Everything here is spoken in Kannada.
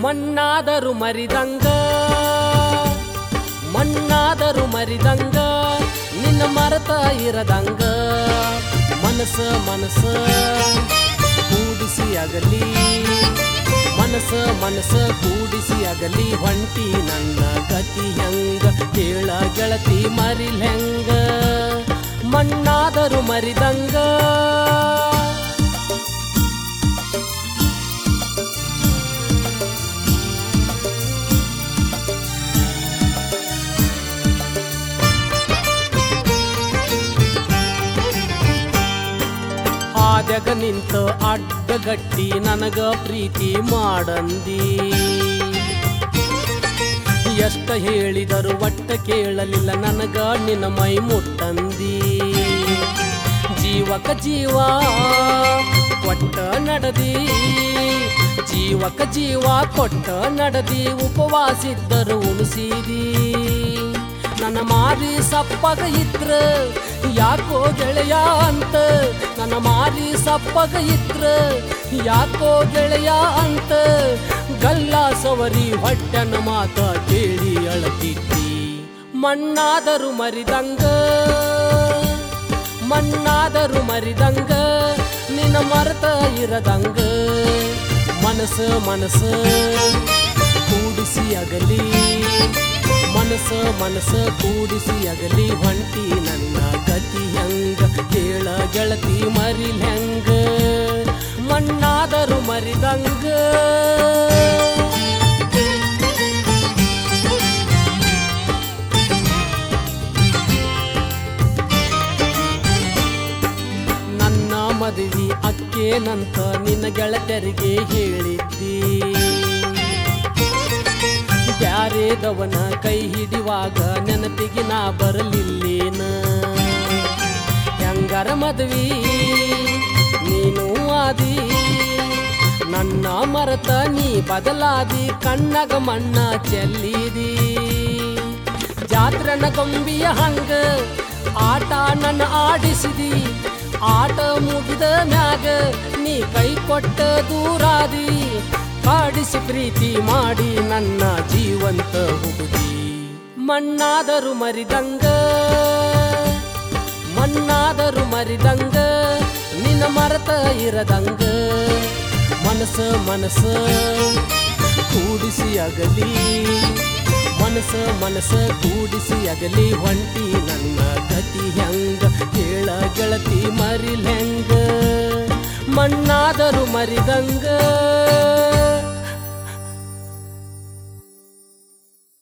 ಮಣ್ಣಾದರೂ ಮರಿದಂಗ ಮಣ್ಣಾದರೂ ಮರಿದಂಗ ನಿನ್ನ ಮರತ ಇರದಂಗ ಮನಸ್ಸ ಮನಸ್ಸ ಕೂಡಿಸಿ ಆಗಲಿ ಮನಸ್ಸ ಮನಸ್ಸ ಕೂಡಿಸಿ ಆಗಲಿ ಹೊಂಟಿ ನನ್ನ ಗತಿ ಹೆಂಗ ಕೇಳ ಗೆಳತಿ ಮರಿಲ್ ಹೆಂಗ ಮಣ್ಣಾದರೂ ಮರಿದಂಗ ಹಾದ್ಯಾಗ ನಿಂತ ಅಡ್ಡಗಟ್ಟಿ ನನಗ ಪ್ರೀತಿ ಮಾಡಂದಿ ಎಷ್ಟ ಹೇಳಿದರು ಒಟ್ಟ ಕೇಳಲಿಲ್ಲ ನನಗ ನಿನ್ನ ಮೈ ಮುಟ್ಟಂದಿ ಜೀವಕ ಜೀವ ಕೊಟ್ಟ ನಡದಿ ಜೀವಕ ಜೀವ ಕೊಟ್ಟ ನಡದಿ ಉಪವಾಸಿದ್ದರು ಉಣಿಸಿದಿ ನನ್ನ ಮಾರಿ ಸಪ್ಪಗ ಇದ್ರ ಯಾಕೋ ಗೆಳೆಯ ಅಂತ ನನ್ನ ಮಾರಿ ಸಪ್ಪಗ ಇದ್ರ ಯಾಕೋ ಗೆಳೆಯ ಅಂತ ಗಲ್ಲ ಸವರಿ ಹೊಟ್ಟೆನ ಮಾತ ಕೇಳಿ ಅಳತಿದ್ದಿ ಮಣ್ಣಾದರೂ ಮರಿದಂಗ ಮಣ್ಣಾದರೂ ಮರಿದಂಗ ನಿನ್ನ ಮರೆತ ಇರದಂಗ ಮನಸ್ಸ ಮನಸ್ಸ ಕೂಡಿಸಿ ಅಗಲಿ ಮನಸ್ಸ ಮನಸ್ಸ ಕೂಡಿಸಿ ಅಗಲಿ ಹೊಂಟಿ ನನ್ನ ಗತಿ ಹೆಂಗ ಕೇಳ ಗೆಳತಿ ಮರಿಲ್ ಹೆಂಗ ಮಣ್ಣಾದರೂ ಮರಿದಂಗ ನನ್ನ ಮದುವೆ ಅಕ್ಕೇನಂತ ನಿನ್ನ ಗೆಳತರಿಗೆ ಹೇಳಿದ್ದಿ ಬ್ಯಾರೇದವನ ಕೈ ಹಿಡಿವಾಗ ನೆನಪಿಗೆ ನಾ ಬರಲಿಲ್ಲೇನ ಹೆಂಗರ ಮದುವೆ ನೀನು ಆದಿ ನನ್ನ ಮರತ ನೀ ಬದಲಾದಿ ಕಣ್ಣಗ ಮಣ್ಣ ಚೆಲ್ಲಿದಿ ಜಾತ್ರನ ಗೊಂಬಿಯ ಹಂಗ ಆಟ ನನ್ನ ಆಡಿಸಿದಿ ಆಟ ಮುಗಿದ ಮ್ಯಾಗ ನೀ ಕೈ ಕೊಟ್ಟ ದೂರಾದಿ ಕಾಡಿಸಿ ಪ್ರೀತಿ ಮಾಡಿ ನನ್ನ ಜೀವಂತ ಹುಡುಗಿ ಮಣ್ಣಾದರೂ ಮರಿದಂಗ ಮಣ್ಣಾದರೂ ಮರಿದಂಗ ನಿನ್ನ ಮರತ ಇರದಂಗ ಮನಸ್ಸ ಮನಸ್ಸ ಕೂಡಿಸಿ ಅಗಲಿ ಮನಸ್ಸ ಮನಸ್ಸ ಕೂಡಿಸಿ ಅಗಲಿ ಹೊಂಟಿ ನನ್ನ ಗತಿ ಹೆಂಗ ಕೇಳ ಗೆಳತಿ ಮರಿಲ್ ಹೆಂಗ ಮಣ್ಣಾದರೂ ಮರಿದಂಗ